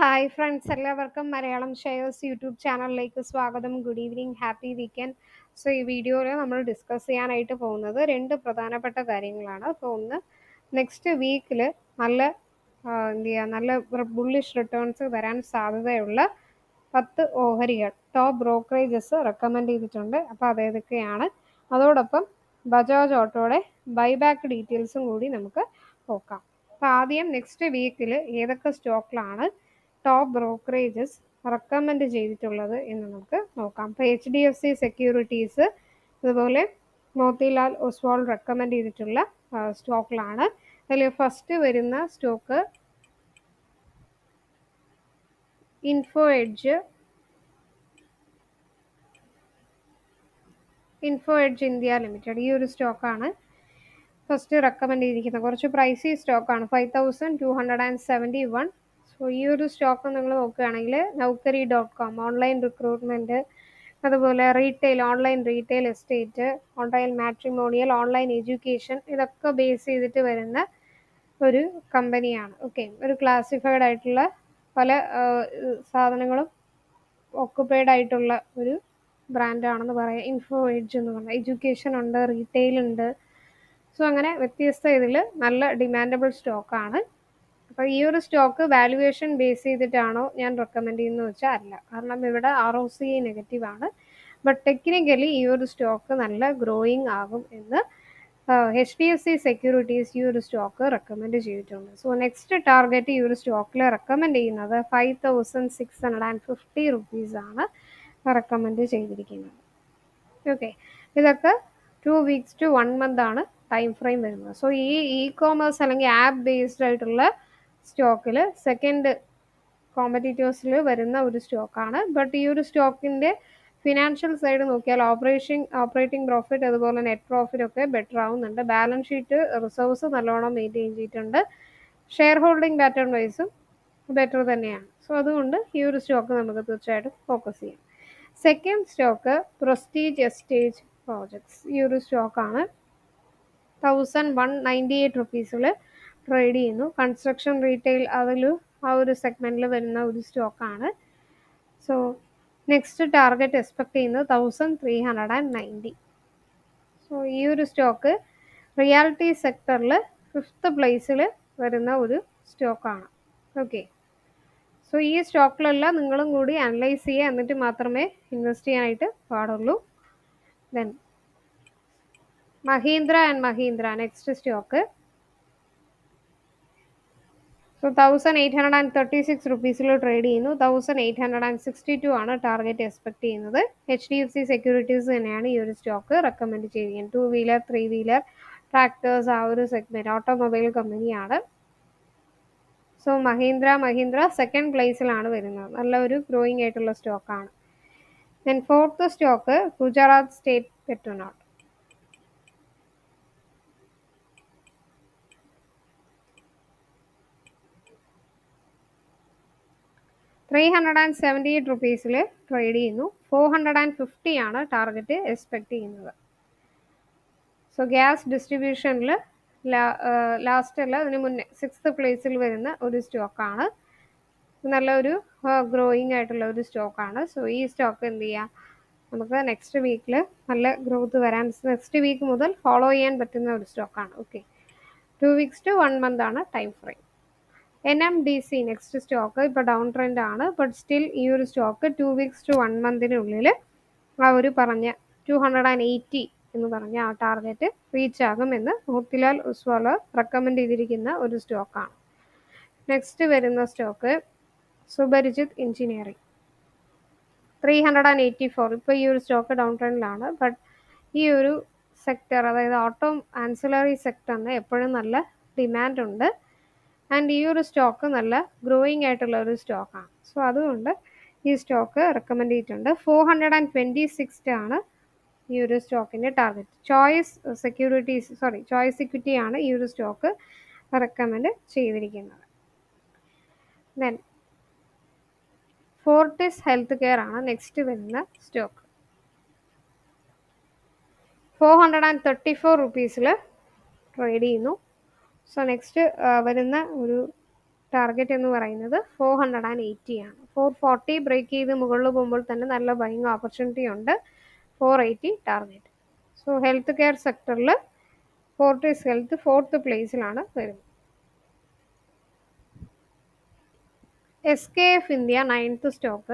hi friends എല്ലാവർക്കും Malayalam shares YouTube ചാനലിലേക്ക് സ്വാഗതം good evening happy weekend so ഈ വീഡിയോയിൽ നമ്മൾ ഡിസ്കസ് ചെയ്യാനായിട്ട് പോകുന്നത് രണ്ട് പ്രധാനപ്പെട്ട കാര്യങ്ങളാണ് അപ്പോൾ ഒന്ന് നെക്സ്റ്റ് വീക്കിൽ നല്ല ആ, എന്ത് ചെയ്യുക നല്ല ബുള്ളിഷ് റിട്ടേൺസ് വരാൻ സാധ്യതയുള്ള പത്ത് ഓഹരികൾ ടോപ്പ് ബ്രോക്കറേജസ് റെക്കമെൻഡ് ചെയ്തിട്ടുണ്ട് അപ്പോൾ അതേതൊക്കെയാണ് അതോടൊപ്പം ബജാജ് ഓട്ടോയുടെ ബൈബാക്ക് ഡീറ്റെയിൽസും കൂടി നമുക്ക് നോക്കാം അപ്പോൾ ആദ്യം നെക്സ്റ്റ് വീക്കിൽ ഏതൊക്കെ സ്റ്റോക്കിലാണ് ടോപ്പ് ബ്രോക്കറേജസ് റെക്കമെൻഡ് ചെയ്തിട്ടുള്ളത് എന്ന് നമുക്ക് നോക്കാം അപ്പോൾ H D F C securities അതുപോലെ മോത്തിലാൽ ഒസ്വാൾ റെക്കമെൻഡ് ചെയ്തിട്ടുള്ള സ്റ്റോക്കിലാണ് അതിൽ ഫസ്റ്റ് വരുന്ന stock Info Edge Info Edge India limited ഈ ഒരു സ്റ്റോക്കാണ് ഫസ്റ്റ് റെക്കമെൻഡ് ചെയ്തിരിക്കുന്നത് കുറച്ച് പ്രൈസി സ്റ്റോക്കാണ് five thousand two hundred and seventy one so ഈ ഒരു സ്റ്റോക്ക് നിങ്ങൾ നോക്കുകയാണെങ്കിൽ Naukri dot com online recruitment അതുപോലെ retail online retail estate online matrimonial online education ഇതൊക്കെ ബേസ് ചെയ്തിട്ട് വരുന്ന ഒരു കമ്പനിയാണ് ഓക്കെ ഒരു ക്ലാസിഫൈഡ് ആയിട്ടുള്ള പല ആ, സാധനങ്ങളും ഓക്കുപ്പൈഡ് ആയിട്ടുള്ള ഒരു ബ്രാൻഡാണെന്ന് പറയാം ഇൻഫോ എഡ്ജ് എന്ന് പറഞ്ഞാൽ എഡ്യൂക്കേഷൻ ഉണ്ട് റീറ്റെയിൽ ഉണ്ട് സോ അങ്ങനെ വ്യത്യസ്ത ഇതിൽ നല്ല ഡിമാൻഡബിൾ സ്റ്റോക്കാണ് അപ്പോൾ ഈ ഒരു സ്റ്റോക്ക് വാല്യുവേഷൻ ബേസ് ചെയ്തിട്ടാണോ ഞാൻ റെക്കമെൻഡ് ചെയ്യുന്നത് വെച്ചാൽ അല്ല കാരണം ഇവിടെ ആർ ഒ സി നെഗറ്റീവ് ആണ് ബട്ട് ടെക്നിക്കലി ഈ ഒരു സ്റ്റോക്ക് നല്ല ഗ്രോയിങ് ആകും എന്ന് H D F C securities ഈ ഒരു സ്റ്റോക്ക് റെക്കമെൻഡ് ചെയ്തിട്ടുണ്ട് സോ നെക്സ്റ്റ് ടാർഗറ്റ് ഈ ഒരു സ്റ്റോക്കിൽ റെക്കമെൻഡ് ചെയ്യുന്നത് five thousand six hundred and fifty റുപ്പീസാണ് റെക്കമെൻഡ് ചെയ്തിരിക്കുന്നത് ഓക്കെ ഇതൊക്കെ two weeks to one month ആണ് ടൈം ഫ്രെയിം വരുന്നത് സോ ഈ ഇ കോമേഴ്സ് അല്ലെങ്കിൽ ആപ്പ് ബേസ്ഡ് ആയിട്ടുള്ള സ്റ്റോക്കിൽ സെക്കൻഡ് കോമ്പറ്റീറ്റേഴ്സിൽ വരുന്ന ഒരു സ്റ്റോക്കാണ് ബട്ട് ഈ ഒരു സ്റ്റോക്കിൻ്റെ ഫിനാൻഷ്യൽ സൈഡ് നോക്കിയാൽ ഓപ്പറേഷൻ ഓപ്പറേറ്റിംഗ് പ്രോഫിറ്റ് അതുപോലെ നെറ്റ് പ്രോഫിറ്റ് ഒക്കെ ബെറ്റർ ആവുന്നുണ്ട് ബാലൻസ് ഷീറ്റ് റിസർവ്സ് നല്ലോണം മെയിൻറ്റെയിൻ ചെയ്തിട്ടുണ്ട് ഷെയർ ഹോൾഡിംഗ് പാറ്റേൺ വൈസും ബെറ്റർ തന്നെയാണ് സോ അതുകൊണ്ട് ഈ ഒരു സ്റ്റോക്ക് നമുക്ക് തീർച്ചയായിട്ടും ഫോക്കസ് ചെയ്യാം second stock Prestige Estate Projects ഈ ഒരു സ്റ്റോക്കാണ് തൗസൻഡ് വൺ നയൻറ്റി എയ്റ്റ് റുപ്പീസിൽ ട്രേഡ് ചെയ്യുന്നു കൺസ്ട്രക്ഷൻ റീറ്റെയിൽ അതിൽ ആ ഒരു സെഗ്മെൻറ്റിൽ വരുന്ന ഒരു സ്റ്റോക്കാണ് സോ നെക്സ്റ്റ് ടാർഗറ്റ് എക്സ്പെക്ട് ചെയ്യുന്നത് thousand three hundred and ninety so ഈ ഒരു സ്റ്റോക്ക് റിയാലിറ്റി സെക്ടറിൽ ഫിഫ്ത്ത് പ്ലേസിൽ വരുന്ന ഒരു സ്റ്റോക്കാണ് ഓക്കെ സോ ഈ സ്റ്റോക്കിലെല്ലാം നിങ്ങളും കൂടി അനലൈസ് ചെയ്യുക എന്നിട്ട് മാത്രമേ ഇൻവെസ്റ്റ് ചെയ്യാനായിട്ട് പാടുള്ളൂ then Mahindra and Mahindra next stock so thousand eight hundred and thirty six റുപ്പീസിൽ ട്രേഡ് ചെയ്യുന്നു thousand eight hundred and sixty two ആണ് ടാർഗറ്റ് എക്സ്പെക്ട് ചെയ്യുന്നത് H D F C securities തന്നെയാണ് ഈ ഒരു സ്റ്റോക്ക് റെക്കമെൻഡ് ചെയ്തിരിക്കുന്നത് two wheeler three wheeler tractors ആ ഒരു സെഗ്മെൻറ്റ് ഓട്ടോമൊബൈൽ കമ്പനിയാണ് സോ മഹീന്ദ്ര മഹീന്ദ്ര സെക്കൻഡ് പ്ലേസിലാണ് വരുന്നത് നല്ല ഒരു ഗ്രോയിങ് ആയിട്ടുള്ള സ്റ്റോക്കാണ് then fourth stock Gujarat State Petronet three hundred and seventy eight റുപ്പീസിൽ ട്രേഡ് ചെയ്യുന്നു ഫോർ ഹൺഡ്രഡ് ആൻഡ് ഫിഫ്റ്റി ആണ് ടാർഗറ്റ് എക്സ്പെക്ട് ചെയ്യുന്നത് സോ ഗ്യാസ് ഡിസ്ട്രിബ്യൂഷനിൽ ലാസ്റ്റ് അല്ല അതിന് മുന്നേ സിക്സ്ത് പ്ലേസിൽ വരുന്ന ഒരു സ്റ്റോക്കാണ് നല്ലൊരു ഗ്രോയിങ് ആയിട്ടുള്ള ഒരു സ്റ്റോക്കാണ് സോ ഈ സ്റ്റോക്ക് എന്ത് ചെയ്യാം നമുക്ക് നെക്സ്റ്റ് വീക്കിൽ നല്ല ഗ്രോത്ത് വരാൻ നെക്സ്റ്റ് വീക്ക് മുതൽ ഫോളോ ചെയ്യാൻ പറ്റുന്ന ഒരു സ്റ്റോക്കാണ് okay two weeks to one month ആണ് time frame N M D C next stock ഇപ്പോൾ ഡൗൺ ട്രെൻഡ് ആണ് ബട്ട് സ്റ്റിൽ ഈ ഒരു stock two weeks to one മന്തിനുള്ളിൽ ആ ഒരു പറഞ്ഞ ടു ഹൺഡ്രഡ് ആൻഡ് എയ്റ്റി എന്ന് പറഞ്ഞ ആ ടാർഗറ്റ് റീച്ച് ആകുമെന്ന് മോത്തിലാൽ ഉസ്വാള് റെക്കമെൻഡ് ചെയ്തിരിക്കുന്ന ഒരു സ്റ്റോക്കാണ് നെക്സ്റ്റ് വരുന്ന stock Suprajit engineering three hundred and eighty four ഇപ്പോൾ ഈ ഒരു സ്റ്റോക്ക് ഡൗൺ ട്രെൻഡിലാണ് ബട്ട് ഈ ഒരു സെക്ടർ അതായത് ഓട്ടോ ആൻസിലറി സെക്ടറിന് എപ്പോഴും നല്ല ഡിമാൻഡ് ഉണ്ട് ആൻഡ് ഈ ഒരു സ്റ്റോക്ക് നല്ല ഗ്രോയിങ് ആയിട്ടുള്ള ഒരു സ്റ്റോക്കാണ് സോ അതുകൊണ്ട് ഈ സ്റ്റോക്ക് റെക്കമെൻഡ് ചെയ്തിട്ടുണ്ട് four hundred and twenty six ആണ് ഈ ഒരു സ്റ്റോക്കിൻ്റെ target choice securities sorry choice equity ആണ് ഈ ഒരു സ്റ്റോക്ക് റെക്കമെൻഡ് ചെയ്തിരിക്കുന്നത് ദെൻ ഫോർട്ടിസ് ഹെൽത്ത് കെയർ ആണ് നെക്സ്റ്റ് വരുന്ന stock four hundred and thirty four റുപ്പീസിൽ ട്രേഡ് ചെയ്യുന്നു സോ നെക്സ്റ്റ് വരുന്ന ഒരു ടാർഗറ്റ് എന്ന് പറയുന്നത് ഫോർ ഹൺഡ്രഡ് ആൻഡ് എയ്റ്റി ആണ് ഫോർ ഫോർട്ടി ബ്രേക്ക് ചെയ്ത് മുകളിൽ പോകുമ്പോൾ തന്നെ നല്ല ബൈങ് ഓപ്പർച്യൂണിറ്റി ഉണ്ട് four eighty target so health care സെക്ടറിൽ ഫോർട്ടീസ് ഹെൽത്ത് ഫോർത്ത് പ്ലേസിലാണ് വരുന്നത് S K F India ninth stock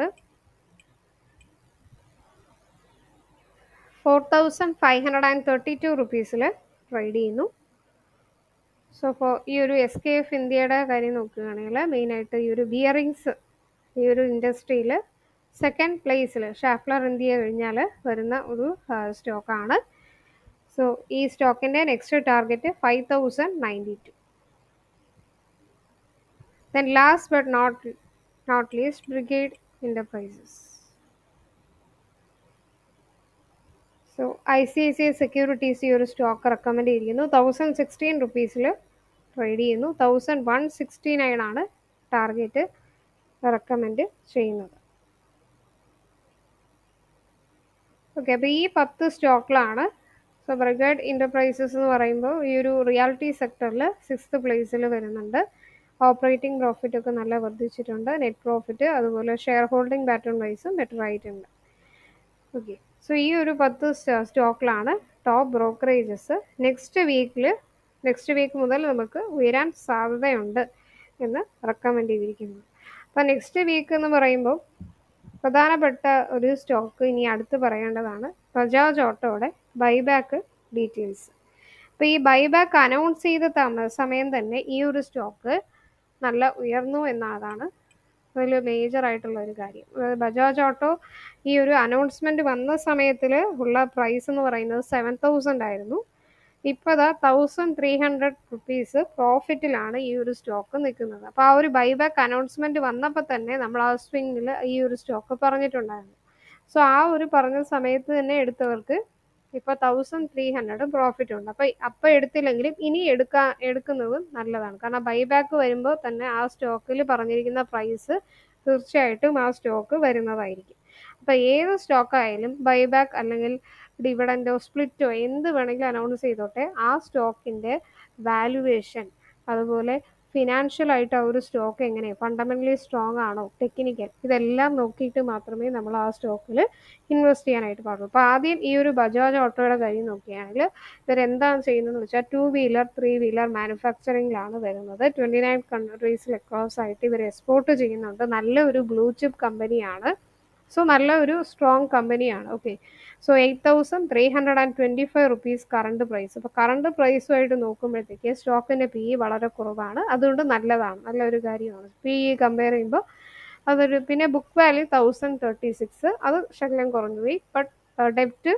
four thousand five hundred and thirty two റുപ്പീസിൽ ട്രേഡ് ചെയ്യുന്നു സോ ഫോർ ഈ ഒരു എസ് കെ എഫ് ഇന്ത്യയുടെ കാര്യം നോക്കുകയാണെങ്കിൽ മെയിനായിട്ട് ഈ ഒരു ബിയറിങ്സ് ഈ ഒരു ഇൻഡസ്ട്രിയിൽ സെക്കൻഡ് പ്ലേസിൽ ഷാഫ്ലർ ഇന്ത്യ കഴിഞ്ഞാൽ വരുന്ന ഒരു സ്റ്റോക്കാണ് സോ ഈ സ്റ്റോക്കിൻ്റെ next target five thousand ninety two then last but not not least Brigade Enterprises so I C I C I securities ഈ ഒരു സ്റ്റോക്ക് റെക്കമെൻഡ് ചെയ്തിരിക്കുന്നു തൗസൻഡ് സിക്സ്റ്റീൻ റുപ്പീസിൽ ട്രേഡ് ചെയ്യുന്നു തൗസൻഡ് വൺ സിക്സ്റ്റി നയൻ ആണ് target recommend ചെയ്യുന്നത് okay അപ്പോൾ ഈ പത്ത് സ്റ്റോക്കിലാണ് സോ ബ്രിഗേഡ് ഇൻ്റർപ്രൈസസ് എന്ന് പറയുമ്പോൾ ഈ ഒരു റിയാലിറ്റി സെക്ടറിൽ സിക്സ്ത് പ്ലേസിൽ വരുന്നുണ്ട് ഓപ്പറേറ്റിംഗ് പ്രോഫിറ്റ് ഒക്കെ നല്ല വർദ്ധിച്ചിട്ടുണ്ട് നെറ്റ് പ്രോഫിറ്റ് അതുപോലെ ഷെയർ ഹോൾഡിംഗ് പാറ്റേൺ വൈസും ബെറ്റർ ആയിട്ടുണ്ട് ഓക്കെ സോ ഈ ഒരു പത്ത് സ്റ്റോക്കിലാണ് ടോപ്പ് ബ്രോക്കറേജസ് നെക്സ്റ്റ് വീക്കിൽ നെക്സ്റ്റ് വീക്ക് മുതൽ നമുക്ക് ഉയരാൻ സാധ്യതയുണ്ട് എന്ന് റെക്കമെൻഡ് ചെയ്തിരിക്കുന്നു അപ്പോൾ നെക്സ്റ്റ് വീക്ക് എന്ന് പറയുമ്പോൾ പ്രധാനപ്പെട്ട ഒരു സ്റ്റോക്ക് ഇനി അടുത്ത് പറയേണ്ടതാണ് ബജാജ് ഓട്ടോയുടെ ബൈബാക്ക് ഡീറ്റെയിൽസ് അപ്പോൾ ഈ ബൈബാക്ക് അനൗൺസ് ചെയ്ത തമ സമയം തന്നെ ഈ ഒരു സ്റ്റോക്ക് നല്ല ഉയർന്നു എന്നതാണ് അതിൽ മേജർ ആയിട്ടുള്ള ഒരു കാര്യം അതായത് ബജാജ് ഓട്ടോ ഈ ഒരു അനൗൺസ്മെൻറ്റ് വന്ന സമയത്തിൽ ഉള്ള പ്രൈസ് എന്ന് പറയുന്നത് സെവൻ തൗസൻഡ് ആയിരുന്നു ഇപ്പോൾ അതാ തൗസൻഡ് ത്രീ ഹൺഡ്രഡ് റുപ്പീസ് പ്രോഫിറ്റിലാണ് ഈ ഒരു സ്റ്റോക്ക് നിൽക്കുന്നത് അപ്പോൾ ആ ഒരു ബൈബാക്ക് അനൗൺസ്മെൻറ്റ് വന്നപ്പോൾ തന്നെ നമ്മൾ ആ സ്വിങ്ങിൽ ഈ ഒരു സ്റ്റോക്ക് പറഞ്ഞിട്ടുണ്ടായിരുന്നു സോ ആ ഒരു പറഞ്ഞ സമയത്ത് തന്നെ എടുത്തവർക്ക് ഇപ്പോൾ തൗസൻഡ് ത്രീ ഹൺഡ്രഡ് പ്രോഫിറ്റ് ഉണ്ട് അപ്പോൾ അപ്പോൾ എടുത്തില്ലെങ്കിലും ഇനി എടുക്കാൻ എടുക്കുന്നത് നല്ലതാണ് കാരണം ബൈബാക്ക് വരുമ്പോൾ തന്നെ ആ സ്റ്റോക്കിൽ പറഞ്ഞിരിക്കുന്ന പ്രൈസ് തീർച്ചയായിട്ടും ആ സ്റ്റോക്ക് വരുന്നതായിരിക്കും അപ്പോൾ ഏത് സ്റ്റോക്കായാലും ബൈബാക്ക് അല്ലെങ്കിൽ ഡിവിഡൻറ്റോ സ്പ്ലിറ്റോ എന്ത് വേണമെങ്കിലും അനൗൺസ് ചെയ്തോട്ടെ ആ സ്റ്റോക്കിൻ്റെ വാലുവേഷൻ അതുപോലെ ഫിനാൻഷ്യൽ ആയിട്ട് ആ ഒരു സ്റ്റോക്ക് എങ്ങനെ ഫണ്ടമെൻ്റലി സ്ട്രോങ് ആണോ ടെക്നിക്കൽ ഇതെല്ലാം നോക്കിയിട്ട് മാത്രമേ നമ്മൾ ആ സ്റ്റോക്കിൽ ഇൻവെസ്റ്റ് ചെയ്യാനായിട്ട് പാടുള്ളൂ അപ്പോൾ ആദ്യം ഈ ഒരു ബജാജ് ഓട്ടോയുടെ കാര്യം നോക്കുകയാണെങ്കിൽ ഇവരെന്താണ് ചെയ്യുന്നതെന്ന് വെച്ചാൽ ടു വീലർ ത്രീ വീലർ മാനുഫാക്ചറിങ്ങിലാണ് വരുന്നത് ട്വൻറ്റി നയൻ കൺട്രീസിൽ അക്രോസ് ആയിട്ട് ഇവർ എക്സ്പോർട്ട് ചെയ്യുന്നുണ്ട് നല്ല ഒരു ബ്ലൂ ചിപ്പ് കമ്പനിയാണ് സോ നല്ല ഒരു സ്ട്രോങ് കമ്പനിയാണ് okay so eight thousand three hundred and twenty five rupees current price അപ്പോൾ കറണ്ട് പ്രൈസുമായിട്ട് നോക്കുമ്പോഴത്തേക്ക് സ്റ്റോക്കിൻ്റെ പി ഇ വളരെ കുറവാണ് അതുകൊണ്ട് നല്ലതാണ് നല്ലൊരു കാര്യമാണ് പി ഇ കമ്പയർ ചെയ്യുമ്പോൾ അതൊരു പിന്നെ book value thousand thirty six അത് ശകലം കുറഞ്ഞു പോയി ബട്ട് ഡെപ്റ്റ്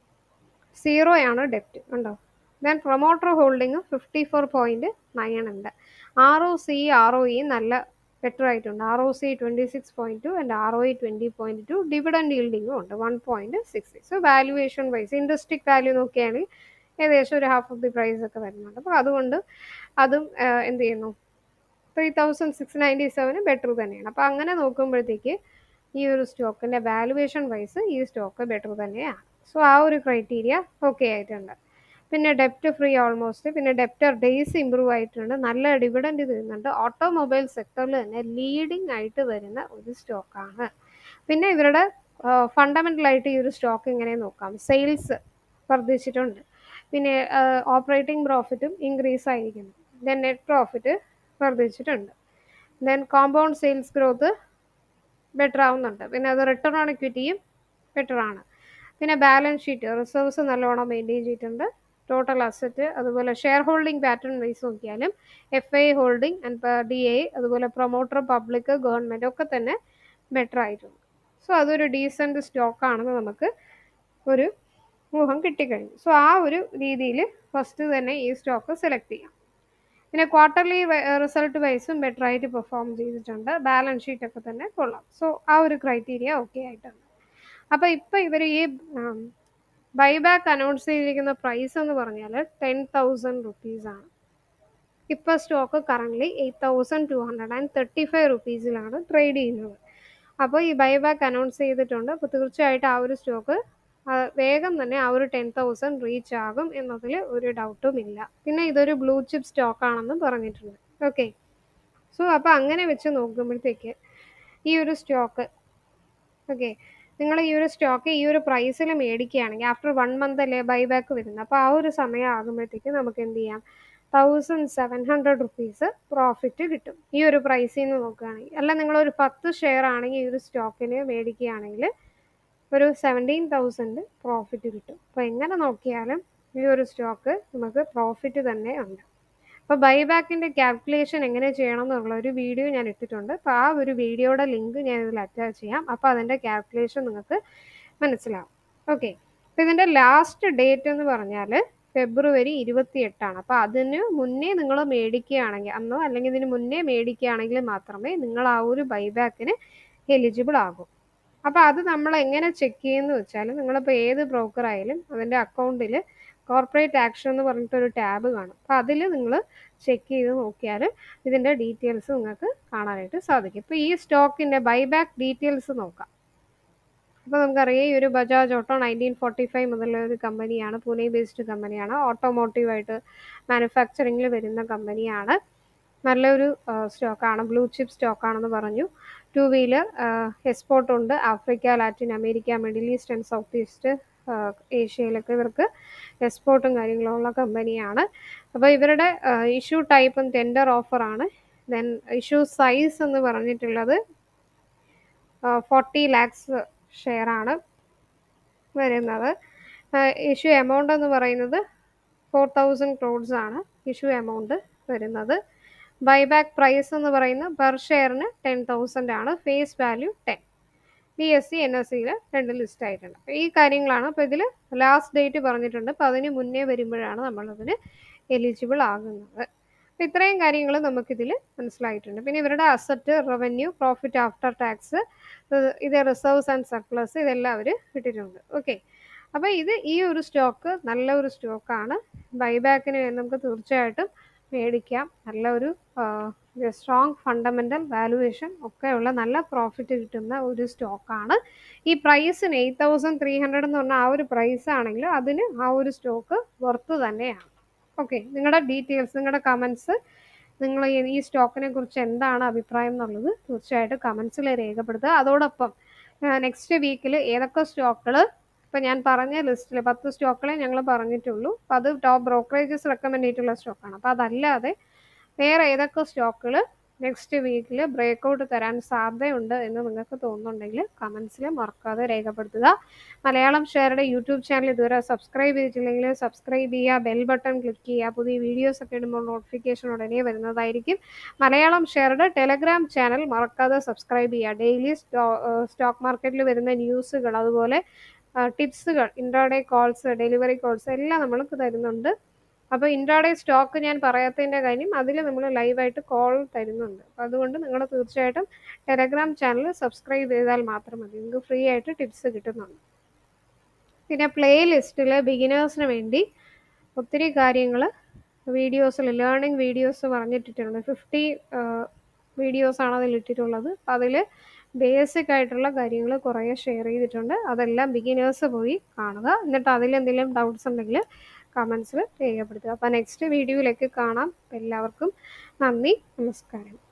സീറോയാണ് ഡെപ്റ്റ് ഉണ്ടോ then promoter holding fifty four point nine ഉണ്ട് R O C R O E നല്ല ബെറ്റർ ആയിട്ടുണ്ട് R O C twenty six point two and R O E twenty point two dividend ഈൽഡിങ്ങും ഉണ്ട് one point six six so valuation wise ഇൻഡസ്ട്രിക് value നോക്കുകയാണെങ്കിൽ ഏകദേശം ഒരു half of the price ഒക്കെ വരുന്നുണ്ട് അപ്പോൾ അതുകൊണ്ട് അതും എന്ത് ചെയ്യുന്നു ത്രീ തൗസൻഡ് സിക്സ് നയൻറ്റി സെവന് ബെറ്റർ തന്നെയാണ് അപ്പോൾ അങ്ങനെ നോക്കുമ്പോഴത്തേക്ക് ഈ ഒരു സ്റ്റോക്കിൻ്റെ വാലുവേഷൻ വൈസ് ഈ സ്റ്റോക്ക് ബെറ്റർ തന്നെയാണ് സോ ആ ഒരു ക്രൈറ്റീരിയ ഓക്കെ ആയിട്ടുണ്ട് പിന്നെ ഡെപ്റ്റ് ഫ്രീ ഓൾമോസ്റ്റ് പിന്നെ ഡെപ്റ്റർ ഡേയ്സ് ഇമ്പ്രൂവ് ആയിട്ടുണ്ട് നല്ല ഡിവിഡൻഡ് തരുന്നുണ്ട് ഓട്ടോമൊബൈൽ സെക്ടറിൽ തന്നെ ലീഡിംഗ് ആയിട്ട് വരുന്ന ഒരു സ്റ്റോക്കാണ് പിന്നെ ഇവരുടെ ഫണ്ടമെൻ്റൽ ആയിട്ട് ഈ ഒരു സ്റ്റോക്ക് ഇങ്ങനെ നോക്കാം സെയിൽസ് വർദ്ധിച്ചിട്ടുണ്ട് പിന്നെ ഓപ്പറേറ്റിംഗ് പ്രോഫിറ്റും ഇൻക്രീസ് ആയിരിക്കുന്നു ദെൻ നെറ്റ് പ്രോഫിറ്റ് വർദ്ധിച്ചിട്ടുണ്ട് then compound sales growth better ആവുന്നുണ്ട് പിന്നെ അത് റിട്ടേൺ ഓൺ ഇക്വിറ്റിയും ബെറ്റർ ആണ് പിന്നെ ബാലൻസ് ഷീറ്റ് റിസർവ്സ് നല്ലോണം മെയിൻറ്റെയിൻ ചെയ്തിട്ടുണ്ട് ടോട്ടൽ അസറ്റ് അതുപോലെ ഷെയർ ഹോൾഡിംഗ് പാറ്റേൺ വൈസ് നോക്കിയാലും F I holding and D I അതുപോലെ പ്രൊമോട്ടർ പബ്ലിക് ഗവൺമെൻറ് ഒക്കെ തന്നെ ബെറ്റർ ആയിട്ടുണ്ട് സോ അതൊരു ഡീസൻറ്റ് സ്റ്റോക്കാണെന്ന് നമുക്ക് ഒരു ഊഹം കിട്ടിക്കഴിഞ്ഞു സോ ആ ഒരു രീതിയിൽ ഫസ്റ്റ് തന്നെ ഈ സ്റ്റോക്ക് സെലക്ട് ചെയ്യാം പിന്നെ ക്വാർട്ടർലി റിസൾട്ട് വൈസും ബെറ്റർ ആയിട്ട് പെർഫോം ചെയ്തിട്ടുണ്ട് ബാലൻസ് ഷീറ്റ് ഒക്കെ തന്നെ കൊള്ളാം സോ ആ ഒരു ക്രൈറ്റീരിയ ഓക്കെ ആയിട്ടുണ്ട് അപ്പോൾ ഇപ്പോൾ ഇവർ ഈ ബൈബാക്ക് അനൗൺസ് ചെയ്തിരിക്കുന്ന പ്രൈസ് എന്ന് പറഞ്ഞാൽ ടെൻ തൗസൻഡ് റുപ്പീസാണ് ഇപ്പോൾ stock currently eight thousand two hundred and thirty five റുപ്പീസിലാണ് ട്രേഡ് ചെയ്യുന്നത് അപ്പോൾ ഈ ബൈബാക്ക് അനൗൺസ് ചെയ്തിട്ടുണ്ട് അപ്പോൾ തീർച്ചയായിട്ടും ആ ഒരു സ്റ്റോക്ക് വേഗം തന്നെ ആ ഒരു ടെൻ തൗസൻഡ് റീച്ച് ആകും എന്നതിൽ ഒരു ഡൗട്ടും ഇല്ല പിന്നെ ഇതൊരു ബ്ലൂ ചിപ്പ് സ്റ്റോക്ക് ആണെന്ന് പറഞ്ഞിട്ടുണ്ട് ഓക്കെ സോ അപ്പോൾ അങ്ങനെ വെച്ച് നോക്കുമ്പോഴത്തേക്ക് ഈ ഒരു സ്റ്റോക്ക് ഓക്കെ നിങ്ങൾ ഈ ഒരു സ്റ്റോക്ക് ഈ ഒരു പ്രൈസിൽ മേടിക്കുകയാണെങ്കിൽ ആഫ്റ്റർ വൺ മന്ത് അല്ലേ ബൈ ബാക്ക് വരുന്നത് അപ്പോൾ ആ ഒരു സമയം ആകുമ്പോഴത്തേക്ക് നമുക്ക് എന്ത് ചെയ്യാം thousand seven hundred rupees profit കിട്ടും ഈ ഒരു പ്രൈസിൽ നിന്ന് നോക്കുകയാണെങ്കിൽ അല്ല നിങ്ങളൊരു പത്ത് ഷെയർ ആണെങ്കിൽ ഈ ഒരു സ്റ്റോക്കിന് മേടിക്കുകയാണെങ്കിൽ ഒരു സെവൻറ്റീൻ തൗസൻഡ് പ്രോഫിറ്റ് കിട്ടും അപ്പോൾ എങ്ങനെ നോക്കിയാലും ഈ ഒരു സ്റ്റോക്ക് നമുക്ക് പ്രോഫിറ്റ് തന്നെ ഉണ്ട് അപ്പോൾ ബൈബാക്കിൻ്റെ കാൽക്കുലേഷൻ എങ്ങനെ ചെയ്യണം എന്നുള്ള ഒരു വീഡിയോ ഞാൻ ഇട്ടിട്ടുണ്ട് അപ്പോൾ ആ ഒരു വീഡിയോയുടെ ലിങ്ക് ഞാൻ ഇതിൽ അറ്റാച്ച് ചെയ്യാം അപ്പോൾ അതിൻ്റെ കാൽക്കുലേഷൻ നിങ്ങൾക്ക് മനസ്സിലാവും ഓക്കെ അപ്പോൾ ഇതിൻ്റെ ലാസ്റ്റ് ഡേറ്റ് എന്ന് പറഞ്ഞാൽ ഫെബ്രുവരി ഇരുപത്തി എട്ടാണ് അപ്പോൾ അതിന് മുന്നേ നിങ്ങൾ മേടിക്കുകയാണെങ്കിൽ അന്നോ അല്ലെങ്കിൽ ഇതിന് മുന്നേ മേടിക്കുകയാണെങ്കിൽ മാത്രമേ നിങ്ങൾ ആ ഒരു ബൈബാക്കിന് എലിജിബിൾ ആകൂ അപ്പോൾ അത് നമ്മൾ എങ്ങനെ ചെക്ക് ചെയ്യുമെന്ന് വെച്ചാൽ നിങ്ങളിപ്പോൾ ഏത് ബ്രോക്കർ ആയാലും അതിൻ്റെ അക്കൗണ്ടിൽ കോർപ്പറേറ്റ് ആക്ഷൻ എന്ന് പറഞ്ഞിട്ടൊരു ടാബ് കാണും അപ്പോൾ അതിൽ നിങ്ങൾ ചെക്ക് ചെയ്ത് നോക്കിയാൽ ഇതിൻ്റെ ഡീറ്റെയിൽസ് നിങ്ങൾക്ക് കാണാനായിട്ട് സാധിക്കും ഇപ്പോൾ ഈ സ്റ്റോക്കിൻ്റെ ബൈബാക്ക് ഡീറ്റെയിൽസ് നോക്കാം അപ്പോൾ നമുക്കറിയാം ഈ ഒരു Bajaj auto nineteen forty five മുതലുള്ള ഒരു കമ്പനിയാണ് പൂനെ ബേസ്ഡ് കമ്പനിയാണ് ഓട്ടോമോട്ടീവായിട്ട് മാനുഫാക്ചറിങ്ങിൽ വരുന്ന കമ്പനിയാണ് നല്ലൊരു സ്റ്റോക്കാണ് ബ്ലൂ ചിപ്പ് സ്റ്റോക്കാണെന്ന് പറഞ്ഞു ടു വീലർ എക്സ്പോർട്ട് ഉണ്ട് Africa Latin America Middle East and South East ഏഷ്യയിലൊക്കെ ഇവർക്ക് എക്സ്പോർട്ടും കാര്യങ്ങളും ഉള്ള കമ്പനിയാണ് അപ്പോൾ ഇവരുടെ ഇഷ്യൂ ടൈപ്പും ടെൻഡർ ഓഫറാണ് ദെൻ ഇഷ്യൂ സൈസ് എന്ന് പറഞ്ഞിട്ടുള്ളത് ഫോർട്ടി ലാക്സ് ഷെയറാണ് വരുന്നത് ഇഷ്യൂ എമൗണ്ട് എന്ന് പറയുന്നത് ഫോർ തൗസൻഡ് ക്രോഡ്സ് ആണ് ഇഷ്യൂ എമൗണ്ട് വരുന്നത് ബൈബാക്ക് പ്രൈസ് എന്ന് പറയുന്നത് പെർ ഷെയറിന് ടെൻ തൗസൻഡ് ആണ് face value ten B S C N S സിയിൽ രണ്ട് ലിസ്റ്റ് ആയിട്ടുണ്ട് അപ്പോൾ ഈ കാര്യങ്ങളാണ് അപ്പോൾ ഇതിൽ ലാസ്റ്റ് ഡേറ്റ് പറഞ്ഞിട്ടുണ്ട് അപ്പോൾ അതിന് മുന്നേ വരുമ്പോഴാണ് നമ്മളതിന് എലിജിബിൾ ആകുന്നത് അപ്പോൾ ഇത്രയും കാര്യങ്ങൾ നമുക്കിതിൽ മനസ്സിലായിട്ടുണ്ട് പിന്നെ ഇവരുടെ asset revenue profit after tax ഇത് റിസർവ്സ് ആൻഡ് സർപ്ലസ് ഇതെല്ലാം അവർ ഇട്ടിട്ടുണ്ട് ഓക്കെ അപ്പോൾ ഇത് ഈ ഒരു സ്റ്റോക്ക് നല്ല ഒരു സ്റ്റോക്കാണ് ബൈബാക്കിന് നമുക്ക് തീർച്ചയായിട്ടും മേടിക്കാം നല്ല ഒരു സ്ട്രോങ് ഫണ്ടമെൻ്റൽ വാലുവേഷൻ ഒക്കെയുള്ള നല്ല പ്രോഫിറ്റ് കിട്ടുന്ന ഒരു സ്റ്റോക്കാണ് ഈ പ്രൈസിന് എയ്റ്റ് തൗസൻഡ് ത്രീ ഹൺഡ്രഡ് എന്ന് പറഞ്ഞാൽ ആ ഒരു പ്രൈസ് ആണെങ്കിൽ അതിന് ആ ഒരു സ്റ്റോക്ക് വർത്ത് തന്നെയാണ് ഓക്കെ നിങ്ങളുടെ ഡീറ്റെയിൽസ് നിങ്ങളുടെ കമൻസ് നിങ്ങൾ ഈ സ്റ്റോക്കിനെ കുറിച്ച് എന്താണ് അഭിപ്രായം എന്നുള്ളത് തീർച്ചയായിട്ടും കമൻസിൽ രേഖപ്പെടുത്തുക അതോടൊപ്പം നെക്സ്റ്റ് വീക്കിൽ ഏതൊക്കെ സ്റ്റോക്കുകൾ ഇപ്പം ഞാൻ പറഞ്ഞ ലിസ്റ്റിൽ പത്ത് സ്റ്റോക്കുകളെ ഞങ്ങൾ പറഞ്ഞിട്ടുള്ളൂ അപ്പോൾ അത് ടോപ്പ് ബ്രോക്കറേജസ് റെക്കമെൻഡ് ചെയ്തിട്ടുള്ള സ്റ്റോക്കാണ് അപ്പോൾ അതല്ലാതെ വേറെ ഏതൊക്കെ സ്റ്റോക്കുകൾ നെക്സ്റ്റ് വീക്കിൽ ബ്രേക്കൗട്ട് തരാൻ സാധ്യതയുണ്ട് എന്ന് നിങ്ങൾക്ക് തോന്നുന്നുണ്ടെങ്കിൽ കമൻസിൽ മറക്കാതെ രേഖപ്പെടുത്തുക മലയാളം ഷെയറുടെ യൂട്യൂബ് ചാനൽ ഇതുവരെ സബ്സ്ക്രൈബ് ചെയ്തിട്ടില്ലെങ്കിൽ സബ്സ്ക്രൈബ് ചെയ്യുക ബെൽ ബട്ടൺ ക്ലിക്ക് ചെയ്യുക പുതിയ വീഡിയോസ് ഒക്കെ ഇടുമ്പോൾ നോട്ടിഫിക്കേഷൻ ഉടനെ വരുന്നതായിരിക്കും മലയാളം ഷെയറുടെ ടെലഗ്രാം ചാനൽ മറക്കാതെ സബ്സ്ക്രൈബ് ചെയ്യുക ഡെയിലി സ്റ്റോക്ക് മാർക്കറ്റിൽ വരുന്ന ന്യൂസുകൾ അതുപോലെ ടിപ്സുകൾ ഇൻട്രാഡേ കോൾസ് ഡെലിവറി കോൾസ് എല്ലാം നമ്മൾക്ക് തരുന്നുണ്ട് അപ്പോൾ ഇൻട്രാഡേ സ്റ്റോക്ക് ഞാൻ പറയാത്തതിൻ്റെ കാര്യം അതിൽ നമ്മൾ ലൈവായിട്ട് കോൾ തരുന്നുണ്ട് അപ്പോൾ അതുകൊണ്ട് നിങ്ങൾ തീർച്ചയായിട്ടും ടെലഗ്രാം ചാനൽ സബ്സ്ക്രൈബ് ചെയ്താൽ മാത്രം മതി നിങ്ങൾക്ക് ഫ്രീ ആയിട്ട് ടിപ്സ് കിട്ടുന്നുണ്ട് പിന്നെ പ്ലേ ലിസ്റ്റിൽ ബിഗിനേഴ്സിന് വേണ്ടി ഒത്തിരി കാര്യങ്ങൾ വീഡിയോസിൽ ലേണിംഗ് വീഡിയോസ് പറഞ്ഞിട്ടിട്ടുണ്ട് ഫിഫ്റ്റി വീഡിയോസാണ് അതിൽ ഇട്ടിട്ടുള്ളത് അതിൽ ബേസിക് ആയിട്ടുള്ള കാര്യങ്ങൾ കുറേ ഷെയർ ചെയ്തിട്ടുണ്ട് അതെല്ലാം ബിഗിനേഴ്സ് പോയി കാണുക എന്നിട്ട് അതിലെന്തെങ്കിലും ഡൗട്ട്സ് ഉണ്ടെങ്കിൽ കമൻസിൽ രേഖപ്പെടുത്തുക അപ്പോൾ നെക്സ്റ്റ് വീഡിയോയിലേക്ക് കാണാം എല്ലാവർക്കും നന്ദി നമസ്കാരം